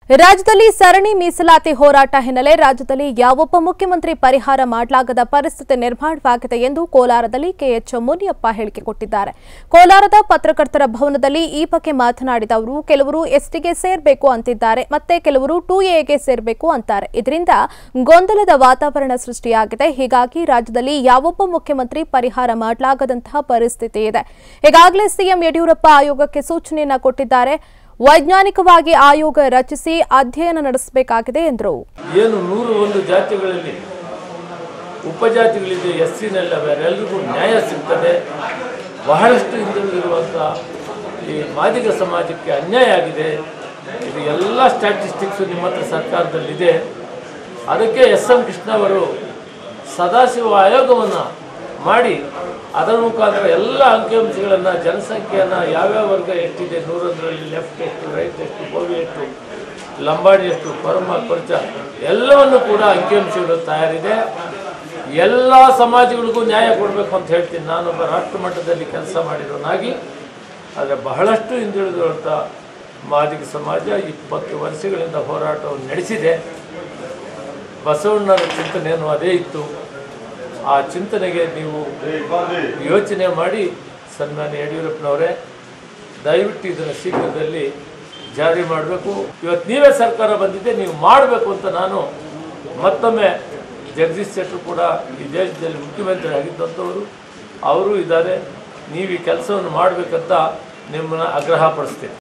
ರಾಜ್ಯದಲ್ಲಿ ಸರಣಿ ಮೀಸಲಾತಿ ಹೋರಾಟ ಹಿನ್ನೆಲೆ ರಾಜ್ಯದಲ್ಲಿ ಯಾವೊಬ್ಬ ಮುಖ್ಯಮಂತ್ರಿ ಪರಿಹಾರ ಮಾಡಲಾಗದ ಪರಿಸ್ಥಿತಿ ನಿರ್ಮಾಣವಾಗಿದೆ ಎಂದು ಕೋಲಾರದಲ್ಲಿ ಕೆಎಚ್ ಮುನಿಯಪ್ಪ ಹೇಳಿಕೆ ಕೊಟ್ಟಿದ್ದಾರೆ ಕೋಲಾರದ ಪತ್ರಕರ್ತರ ಭವನದಲ್ಲಿ ಈ ಬಗ್ಗೆ ಮಾತನಾಡಿದ ಅವರು ಕೆಲವರು ಎಸ್ಟಿಗೆ ಸೇರ್ಬೇಕು ಅಂತಿದ್ದಾರೆ ಮತ್ತೆ ಕೆಲವರು ಟೂ ಎಗೆ ಸೇರ್ಬೇಕು ಅಂತಾರೆ ಇದರಿಂದ ಗೊಂದಲದ ವಾತಾವರಣ ಸೃಷ್ಟಿಯಾಗಿದೆ ಹೀಗಾಗಿ ರಾಜ್ಯದಲ್ಲಿ ಯಾವೊಬ್ಬ ಮುಖ್ಯಮಂತ್ರಿ ಪರಿಹಾರ ಮಾಡಲಾಗದಂತಹ ಪರಿಸ್ಥಿತಿ ಇದೆ ಈಗಾಗಲೇ ಸಿಎಂ ಯಡಿಯೂರಪ್ಪ ಆಯೋಗಕ್ಕೆ ಸೂಚನೆಯನ್ನ ಕೊಟ್ಟಿದ್ದಾರೆ ವೈಜ್ಞಾನಿಕವಾಗಿ ಆಯೋಗ ರಚಿಸಿ ಅಧ್ಯಯನ ನಡೆಸಬೇಕಾಗಿದೆ ಎಂದರು ಏನು ನೂರು ಒಂದು ಜಾತಿಗಳಲ್ಲಿ ಉಪಜಾತಿಗಳಿದೆ ಎಸ್ ಸಿನೆಲ್ಲ ಬೇರೆ ಎಲ್ರಿಗೂ ನ್ಯಾಯ ಸಿಗ್ತದೆ ಬಹಳಷ್ಟು ಹಿಂದುಳಿದಿರುವಂಥ ಈ ಮಾದಿಗ ಸಮಾಜಕ್ಕೆ ಅನ್ಯಾಯ ಆಗಿದೆ ಇದು ಎಲ್ಲ ಸ್ಟ್ಯಾಟಿಸ್ಟಿಕ್ಸು ನಿಮ್ಮ ಹತ್ರ ಸರ್ಕಾರದಲ್ಲಿದೆ ಅದಕ್ಕೆ ಎಸ್ ಎಂ ಕೃಷ್ಣ ಅವರು ಸದಾಶಿವ ಆಯೋಗವನ್ನು ಮಾಡಿ ಅದರ ಮುಖಾಂತರ ಎಲ್ಲ ಅಂಕಿಅಂಶಗಳನ್ನು ಜನಸಂಖ್ಯೆಯನ್ನು ಯಾವ್ಯಾವ ವರ್ಗ ಎಷ್ಟಿದೆ ನೂರೊಂದರಲ್ಲಿ ಲೆಫ್ಟ್ ಎಷ್ಟು ರೈಟ್ ಎಷ್ಟು ಗೋವಿ ಎಷ್ಟು ಲಂಬಾಡಿ ಎಷ್ಟು ಪರಮ ಪರಿಚ ಎಲ್ಲವನ್ನು ಕೂಡ ಅಂಕಿಅಂಶಗಳು ತಯಾರಿದೆ ಎಲ್ಲ ಸಮಾಜಗಳಿಗೂ ನ್ಯಾಯ ಕೊಡಬೇಕು ಅಂತ ಹೇಳ್ತೀನಿ ನಾನೊಬ್ಬ ರಾಷ್ಟ್ರ ಮಟ್ಟದಲ್ಲಿ ಕೆಲಸ ಮಾಡಿರೋನಾಗಿ ಆದರೆ ಬಹಳಷ್ಟು ಹಿಂದುಳಿದಿರುವಂಥ ಮಾದಿಗ ಸಮಾಜ ಇಪ್ಪತ್ತು ವರ್ಷಗಳಿಂದ ಹೋರಾಟವನ್ನು ನಡೆಸಿದೆ ಬಸವಣ್ಣನ ಚಿಂತನೆಯನ್ನು ಅದೇ ಇತ್ತು ಆ ಚಿಂತನೆಗೆ ನೀವು ಯೋಚನೆ ಮಾಡಿ ಸನ್ಮಾನ್ಯ ಯಡಿಯೂರಪ್ಪನವರೇ ದಯವಿಟ್ಟು ಇದನ್ನು ಶೀಘ್ರದಲ್ಲಿ ಜಾರಿ ಮಾಡಬೇಕು ಇವತ್ತು ನೀವೇ ಸರ್ಕಾರ ಬಂದಿದೆ ನೀವು ಮಾಡಬೇಕು ಅಂತ ನಾನು ಮತ್ತೊಮ್ಮೆ ಜಗದೀಶ್ ಶೆಟ್ಟರು ಕೂಡ ಈ ದೇಶದಲ್ಲಿ ಮುಖ್ಯಮಂತ್ರಿ ಆಗಿದ್ದಂಥವರು ಅವರು ಇದ್ದಾರೆ ನೀವು ಈ ಕೆಲಸವನ್ನು ಮಾಡಬೇಕಂತ ನಿಮ್ಮನ್ನು ಆಗ್ರಹ ಪಡಿಸ್ತೇನೆ